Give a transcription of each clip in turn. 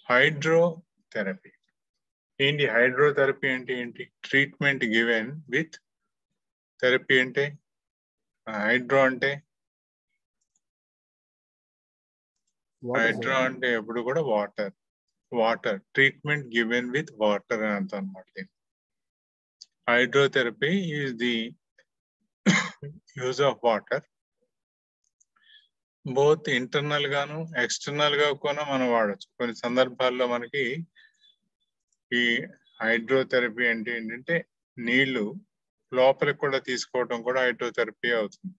Hydrotherapy ఏంటి hydrotherapy అంటే ఏంటి ట్రీట్మెంట్ గివెన్ విత్ థెరపీ అంటే హైడ్రో అంటే హైడ్రో అంటే ఎప్పుడు కూడా water water treatment given with water అని అర్థం అనమాట hydrotherapy is the use of water both internal గాను ఎక్స్టర్నల్ గా కూడా మనం వాడచ్చు కొన్ని సందర్భాల్లో మనకి ఈ హైడ్రోథెరపీ అంటే ఏంటంటే నీళ్లు లోపలికి కూడా తీసుకోవడం కూడా హైడ్రోథెరపీ అవుతుంది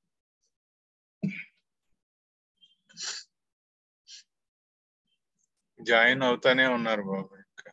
జాయిన్ అవుతానే ఉన్నారు బాబు ఇంకా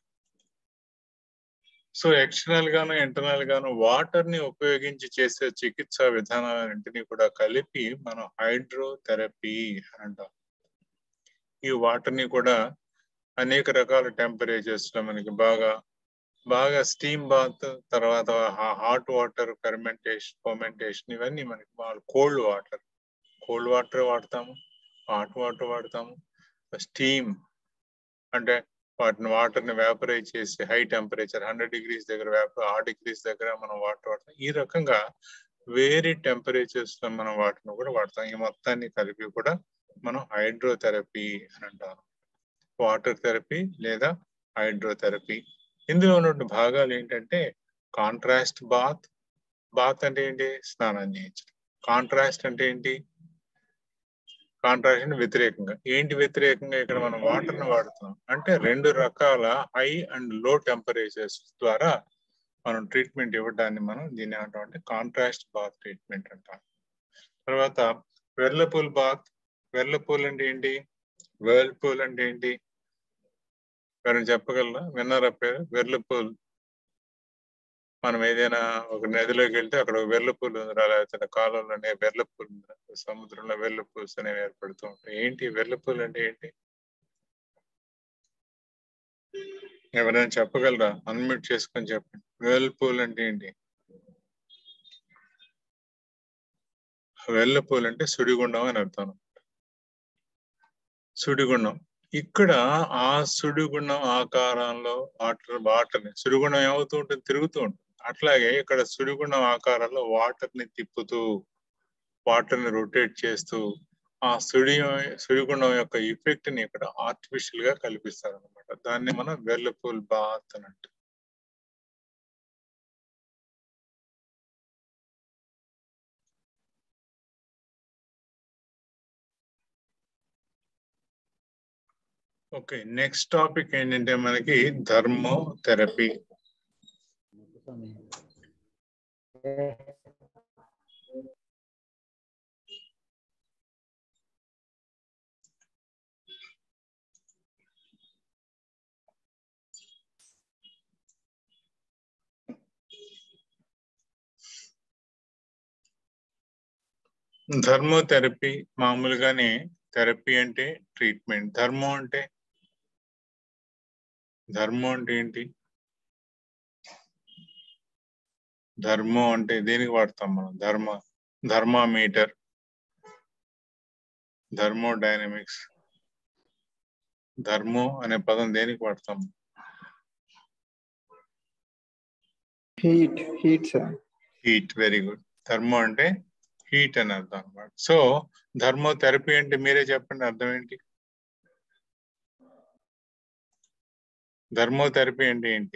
సో ఎక్స్టర్నల్ గాను ఇంటర్నల్ గాను వాటర్ ని ఉపయోగించి చేసే చికిత్సా విధానాలన్నింటినీ కూడా కలిపి మనం హైడ్రోథెరపీ అంటాం ఈ వాటర్ ని కూడా అనేక రకాల టెంపరేచర్స్ లో మనకి బాగా బాగా స్టీమ్ బాత్ తర్వాత హాట్ వాటర్ ఫెర్మెంటేషన్ ఫర్మెంటేషన్ ఇవన్నీ మనకి బాగా కోల్డ్ వాటర్ కోల్డ్ వాటర్ వాడతాము హాట్ వాటర్ వాడతాము స్టీమ్ అంటే వాటిని వాటర్ ని వేపరైజ్ చేసి హై టెంపరేచర్ హండ్రెడ్ డిగ్రీస్ దగ్గర వేప ఆ డిగ్రీస్ దగ్గర మనం వాటర్ వాడతాం ఈ రకంగా వేరే టెంపరేచర్స్ లో మనం వాటిని కూడా వాడతాం ఈ మొత్తాన్ని కలిపి కూడా మనం హైడ్రోథెరపీ అని అంటాం వాటర్ థెరపీ లేదా హైడ్రోథెరపీ ఇందులో ఉన్న భాగాలు ఏంటంటే కాంట్రాస్ట్ బాత్ బాత్ అంటే ఏంటి స్నానం చేయించడం కాంట్రాస్ట్ అంటే ఏంటి కాంట్రాక్షన్ వ్యతిరేకంగా ఏంటి వ్యతిరేకంగా ఇక్కడ మనం వాటర్ ని వాడుతున్నాం అంటే రెండు రకాల హై అండ్ లో టెంపరేచర్స్ ద్వారా మనం ట్రీట్మెంట్ ఇవ్వడాన్ని మనం దీన్ని ఏమంటాం అంటే కాంట్రాస్ట్ బాత్ ట్రీట్మెంట్ అంటాం తర్వాత వెర్లపూల్ బాత్ వెర్లపూల్ అంటే ఏంటి వెర్ల్పూల్ అంటే ఏంటి ఎవరైనా చెప్పగలరా విన్నారా పేరు వెర్లపూల్ మనం ఏదైనా ఒక నదిలోకి వెళ్తే అక్కడ వెర్లపూల్ ఉందిరా లేకపోతే కాలంలోనే వెర్లపూల్ ఉందిరా సముద్రంలో వెర్లపూల్స్ అనేవి ఏర్పడుతూ ఉంటాయి ఏంటి వెర్లపూల్ అంటే ఏంటి ఎవరైనా చెప్పగలరా అన్మ్యూట్ చేసుకొని చెప్పండి వెర్లపూల్ అంటే ఏంటి వెర్లపూల్ అంటే సుడిగుండం అని అర్థం సుడిగుండం ఇక్కడ ఆ సుడిగుండం ఆకారంలో వాటర్ వాటర్ ని సుడిగుండం ఏమవుతూ ఉంటుంది తిరుగుతూ ఉంటుంది అట్లాగే ఇక్కడ సుడిగుండం ఆకారంలో వాటర్ ని తిప్పుతూ వాటర్ ని రొటేట్ చేస్తూ ఆ సుడి సుడిగుండం యొక్క ఎఫెక్ట్ ని ఇక్కడ ఆర్టిఫిషియల్ గా కల్పిస్తారు అనమాట దాన్ని మనం వెర్లపూల్ బాత్ అని అంటాం ఓకే నెక్స్ట్ టాపిక్ ఏంటంటే మనకి థర్మోథెరపీ థర్మోథెరపీ మామూలుగానే థెరపీ అంటే ట్రీట్మెంట్ ధర్మో అంటే ధర్మం అంటే ఏంటి ధర్మం అంటే దేనికి వాడతాం మనం ధర్మ ధర్మామీటర్ ధర్మోడైనమిక్స్ ధర్మం అనే పదం దేనికి వాడతాం heat heat sir heat very good thermo అంటే హీట్ అని అర్థం అనమాట సో ధర్మోథెరపీ అంటే మీరే చెప్పండి అర్థం ఏంటి ధర్మోథెరపీ అంటే ఏంటి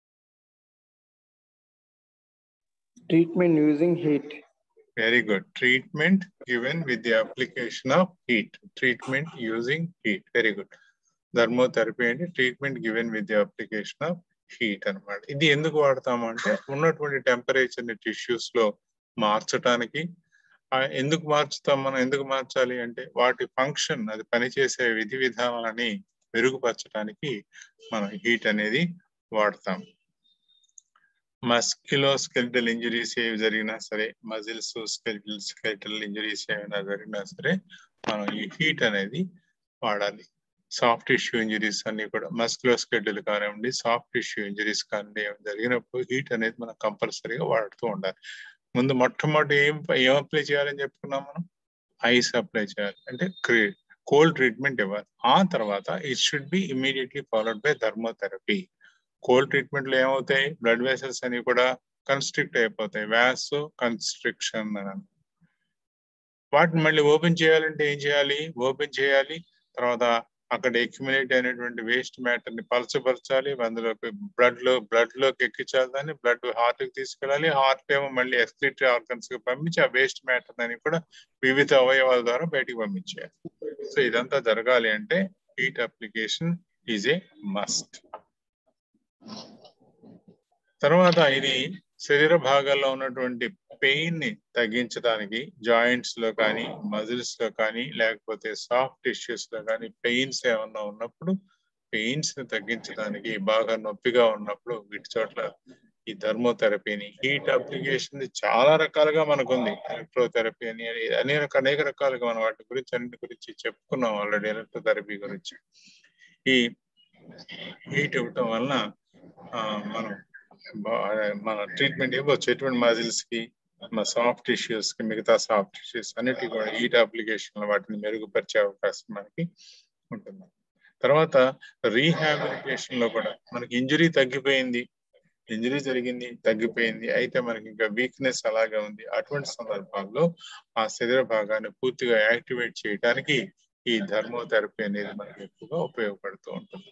treatment using heat very good treatment given with the application of heat treatment using heat very good thermotherapy అంటే treatment given with the application of heat అనమాట ఇది ఎందుకు వాడతాము అంటే ఉన్నటువంటి టెంపరేచర్ ని టిష్యూస్ లో మార్చడానికి ఎందుకు మార్చుతాం మనం ఎందుకు మార్చాలి అంటే వాటి ఫంక్షన్ అది పనిచేసే విధి విధానాలని మెరుగుపరచడానికి మనం హీట్ అనేది వాడతాం మస్కిలో స్కెల్టల్ ఇంజరీస్ ఏవి జరిగినా సరే మజిల్స్ స్కెల్టల్ స్కెల్టల్ ఇంజరీస్ ఏమైనా జరిగినా సరే మనం ఈ హీట్ అనేది వాడాలి సాఫ్ట్ టిష్యూ ఇంజరీస్ అన్ని కూడా మస్కిలో స్కెల్టల్ కానివ్వండి సాఫ్ట్ టిష్యూ ఇంజరీస్ కానివ్వండి జరిగినప్పుడు హీట్ అనేది మనం కంపల్సరీగా వాడుతూ ఉండాలి ముందు మొట్టమొదటి ఏం ఏం అప్లై చేయాలని చెప్పుకున్నాం మనం ఐస్ అప్లై చేయాలి అంటే కోల్డ్ ట్రీట్మెంట్ ఇవ్వాలి ఆ తర్వాత it should be immediately followed by thermotherapy cold treatment లో ఏమవుతాయి బ్లడ్ వెసల్స్ అని కూడా కన్స్ట్రిక్ట్ అయిపోతాయి వ్యాసో కన్స్ట్రిక్షన్ అని వాటిని మళ్ళీ ఓపెన్ చేయాలంటే ఏం చేయాలి ఓపెన్ చేయాలి తర్వాత అక్కడ ఎక్యుమిలేట్ అయినటువంటి వేస్ట్ మ్యాటర్ ని పలచపరచాలి అందులోకి బ్లడ్ లో బ్లడ్ లోకి ఎక్కించాలి దాన్ని బ్లడ్ హార్ట్ కి తీసుకెళ్ళాలి హార్ట్ ఏమో మళ్ళీ ఎక్స్క్రిటరీ ఆర్గన్స్ కి పంపించి ఆ వేస్ట్ మ్యాటర్ అని కూడా వివిధ అవయవాల ద్వారా బయటికి పంపించేయాలి సో ఇదంతా జరగాలి అంటే heat application is a must తర్వాత ఇది శరీర భాగాల్లో ఉన్నటువంటి పెయిన్ ని తగ్గించడానికి జాయింట్స్ లో కానీ మజిల్స్ లో కానీ లేకపోతే సాఫ్ట్ టిష్యూస్ లో కానీ పెయిన్స్ ఏమన్నా ఉన్నప్పుడు పెయిన్స్ ని తగ్గించడానికి బాగా నొప్పిగా ఉన్నప్పుడు వీటి చోట్ల ఈ థర్మోథెరపీని హీట్ అప్లికేషన్ చాలా రకాలుగా మనకుంది ఎలక్ట్రోథెరపీ అని అనేక అనేక రకాలుగా మనం వాటి గురించి అన్నిటి గురించి చెప్పుకున్నాం ఆల్రెడీ ఎలక్ట్రోథెరపీ గురించి ఈ హీట్ ఇవ్వటం వలన మనం మన ట్రీట్మెంట్ ఇవ్వచ్చు ఎటువంటి మజిల్స్ కి మన సాఫ్ట్ టిష్యూస్ కి మిగతా సాఫ్ట్ టిష్యూస్ అన్నిటికీ కూడా హీట్ అప్లికేషన్ వాటిని మెరుగుపరిచే అవకాశం మనకి ఉంటుంది తర్వాత రీహాబిలిటేషన్ లో కూడా మనకి ఇంజురీ తగ్గిపోయింది ఇంజరీ జరిగింది తగ్గిపోయింది అయితే మనకి ఇంకా వీక్నెస్ అలాగే ఉంది అటువంటి సందర్భాల్లో ఆ శరీర భాగాన్ని పూర్తిగా యాక్టివేట్ చేయడానికి ఈ ధర్మోథెరపీ అనేది మనకి ఎక్కువగా ఉపయోగపడుతూ ఉంటుంది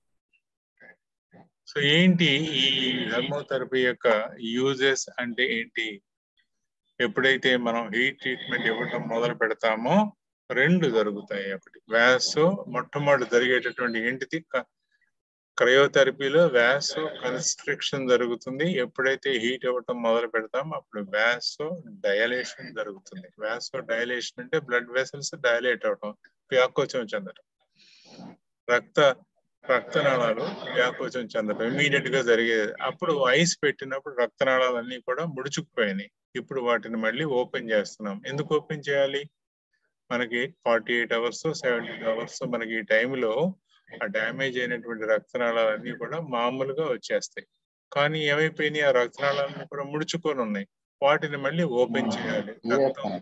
సో ఏంటి ఈ థర్మోథెరపీ యొక్క యూజెస్ అంటే ఏంటి ఎప్పుడైతే మనం హీట్ ట్రీట్మెంట్ ఇవ్వటం మొదలు పెడతామో రెండు జరుగుతాయి ఒకటి వ్యాసో మొట్టమొదటి జరిగేటటువంటి ఏంటిది క్రయోథెరపీలో వ్యాసో కన్స్ట్రిక్షన్ జరుగుతుంది ఎప్పుడైతే హీట్ ఇవ్వటం మొదలు పెడతామో అప్పుడు వ్యాసో డయలేషన్ జరుగుతుంది వ్యాసో డయలేషన్ అంటే బ్లడ్ వెసల్స్ డయలేట్ అవటం వ్యాకోచం చెందటం రక్త రక్తనాళాలు వ్యాకోచం చెందడం ఇమీడియట్ గా జరిగేది అప్పుడు ఐస్ పెట్టినప్పుడు రక్తనాళాలన్నీ కూడా ముడుచుకుపోయినాయి ఇప్పుడు వాటిని మళ్ళీ ఓపెన్ చేస్తున్నాం ఎందుకు ఓపెన్ చేయాలి మనకి forty eight hours seventy hours మనకి ఈ టైంలో ఆ డ్యామేజ్ అయినటువంటి రక్తనాళాలన్నీ కూడా మామూలుగా వచ్చేస్తాయి కానీ ఏమైపోయినాయి ఆ రక్తనాళాలన్నీ కూడా ముడుచుకొని ఉన్నాయి వాటిని మళ్ళీ ఓపెన్ చేయాలి రక్తం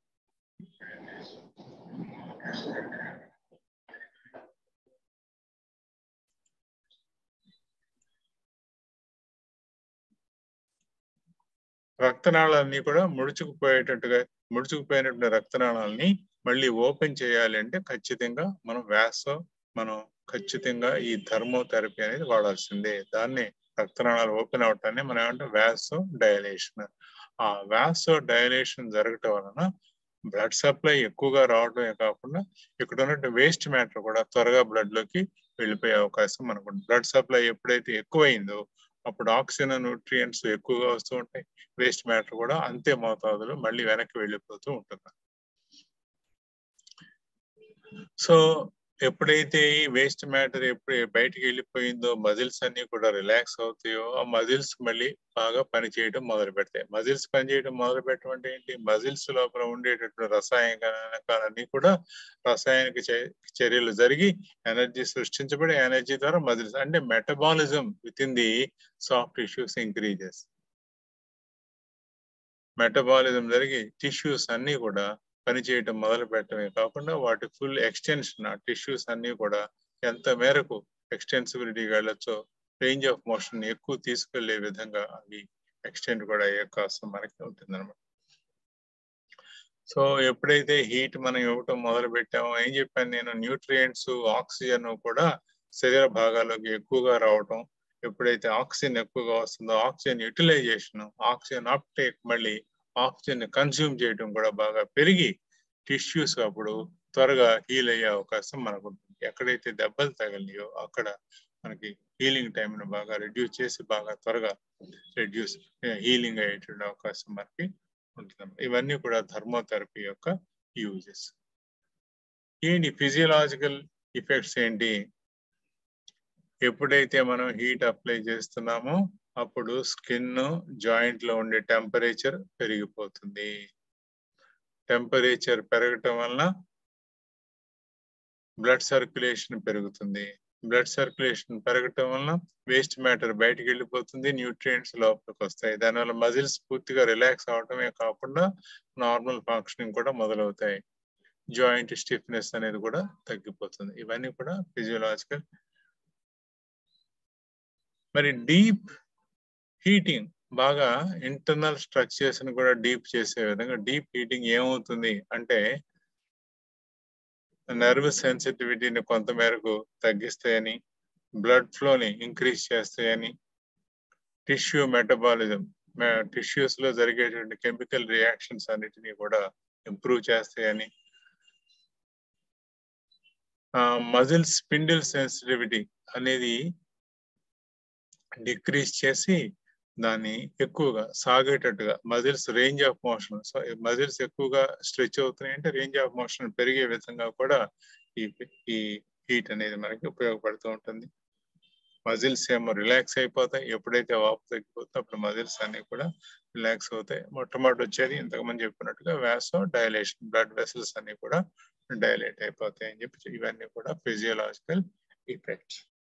రక్తనాళాలన్నీ కూడా ముడుచుకుపోయేటట్టుగా ముడుచుకుపోయినటువంటి రక్తనాళాలని మళ్ళీ ఓపెన్ చేయాలి అంటే ఖచ్చితంగా మనం వ్యాస మనం ఖచ్చితంగా ఈ థర్మోథెరపీ అనేది వాడాల్సిందే దాన్ని రక్తనాళాలు ఓపెన్ అవటాన్ని మనం ఏమంటే వ్యాసో డైలేషన్ ఆ వ్యాసో డైలేషన్ జరగటం వలన బ్లడ్ సప్లై ఎక్కువగా రావడమే కాకుండా ఇక్కడ ఉన్నట్టు వేస్ట్ మ్యాటర్ కూడా త్వరగా బ్లడ్ లోకి వెళ్ళిపోయే అవకాశం మనకు బ్లడ్ సప్లై ఎప్పుడైతే ఎక్కువైందో అప్పుడు ఆక్సిజన్ న్యూట్రియంట్స్ ఎక్కువగా వస్తూ ఉంటాయి వేస్ట్ మ్యాటర్ కూడా అంతే మోతాదులో మళ్ళీ వెనక్కి వెళ్ళిపోతూ ఉంటుంది సో ఎప్పుడైతే ఈ వేస్ట్ మ్యాటర్ ఎప్పుడు బయటికి వెళ్ళిపోయిందో మజిల్స్ అన్ని కూడా రిలాక్స్ అవుతాయో ఆ మజిల్స్ మళ్ళీ బాగా పనిచేయడం మొదలు పెడతాయి మజిల్స్ పనిచేయడం మొదలు పెట్టడం అంటే ఏంటి మజిల్స్ లోపల ఉండేటటువంటి రసాయనికాలన్నీ కూడా రసాయనిక చర్యలు జరిగి ఎనర్జీ సృష్టించబడి ఎనర్జీ ద్వారా మజిల్స్ అంటే metabolism with in the soft tissues increases metabolism జరిగి టిష్యూస్ అన్ని కూడా పనిచేయటం మొదలు పెట్టడమే కాకుండా వాటి ఫుల్ ఎక్స్టెన్షన్ ఆ టిష్యూస్ అన్ని కూడా ఎంత మేరకు ఎక్స్టెన్సిబిలిటీగా వెళ్ళొచ్చో రేంజ్ ఆఫ్ మోషన్ ఎక్కువ తీసుకెళ్లే విధంగా అవి ఎక్స్టెండ్ కూడా అయ్యే అవకాశం మనకి ఉంటుంది అనమాట సో ఎప్పుడైతే హీట్ మనం ఇవ్వటం మొదలు పెట్టామో ఏం చెప్పాను నేను న్యూట్రియంట్స్ ఆక్సిజన్ కూడా శరీర భాగాల్లోకి ఎక్కువగా రావటం ఎప్పుడైతే ఆక్సిజన్ ఎక్కువగా వస్తుందో ఆక్సిజన్ యూటిలైజేషన్ ఆక్సిజన్ అప్టేక్ మళ్ళీ ఆక్సిజన్ కన్స్యూమ్ చేయడం కూడా బాగా పెరిగి టిష్యూస్ అప్పుడు త్వరగా హీల్ అయ్యే అవకాశం మనకు ఉంటుంది ఎక్కడైతే దెబ్బలు తగిలినాయో అక్కడ మనకి హీలింగ్ టైంను బాగా రెడ్యూస్ చేసి బాగా త్వరగా రెడ్యూస్ హీలింగ్ అయ్యేటువంటి అవకాశం మనకి ఉంటుంది ఇవన్నీ కూడా థర్మోథెరపీ యొక్క యూజెస్ ఏంటి ఫిజియలాజికల్ ఎఫెక్ట్స్ ఏంటి ఎప్పుడైతే మనం హీట్ అప్లై చేస్తున్నామో అప్పుడు స్కిన్ జాయింట్ లో ఉండే టెంపరేచర్ పెరిగిపోతుంది టెంపరేచర్ పెరగటం వలన బ్లడ్ సర్క్యులేషన్ పెరుగుతుంది బ్లడ్ సర్క్యులేషన్ పెరగటం వలన వేస్ట్ మ్యాటర్ బయటకు వెళ్ళిపోతుంది న్యూట్రియంట్స్ లోపలికి వస్తాయి దానివల్ల మజిల్స్ పూర్తిగా రిలాక్స్ అవటమే కాకుండా నార్మల్ ఫంక్షనింగ్ కూడా మొదలవుతాయి జాయింట్ స్టిఫ్నెస్ అనేది కూడా తగ్గిపోతుంది ఇవన్నీ కూడా ఫిజియోలాజికల్ మరి డీప్ హీటింగ్ బాగా ఇంటర్నల్ స్ట్రక్చర్స్ ని కూడా డీప్ చేసే విధంగా డీప్ హీటింగ్ ఏమవుతుంది అంటే నర్వ్ సెన్సిటివిటీని కొంత మేరకు తగ్గిస్తాయని బ్లడ్ ఫ్లోని ఇంక్రీజ్ చేస్తాయని టిష్యూ మెటబాలిజం టిష్యూస్ లో జరిగేటువంటి కెమికల్ రియాక్షన్స్ అన్నిటినీ కూడా ఇంప్రూవ్ చేస్తాయని మజిల్ స్పిండిల్ సెన్సిటివిటీ అనేది డిక్రీజ్ చేసి దాన్ని ఎక్కువగా సాగేటట్టుగా muscles range of motion so muscles ఎక్కువగా స్ట్రెచ్ అవుతున్నాయి అంటే రేంజ్ ఆఫ్ మోషన్ పెరిగే విధంగా కూడా ఈ ఈ హీట్ అనేది మనకి ఉపయోగపడుతూ ఉంటుంది మజిల్స్ ఏమో రిలాక్స్ అయిపోతాయి ఎప్పుడైతే వాపు తగ్గిపోతుందో అప్పుడు మజిల్స్ అన్ని కూడా రిలాక్స్ అవుతాయి మొట్టమొదటి వచ్చేది ఇంతకుముందు చెప్పినట్టుగా వ్యాసో డైలేషన్ బ్లడ్ వెసల్స్ అన్ని కూడా డైలేట్ అయిపోతాయి అని చెప్పి ఇవన్నీ కూడా ఫిజియోలాజికల్ effects.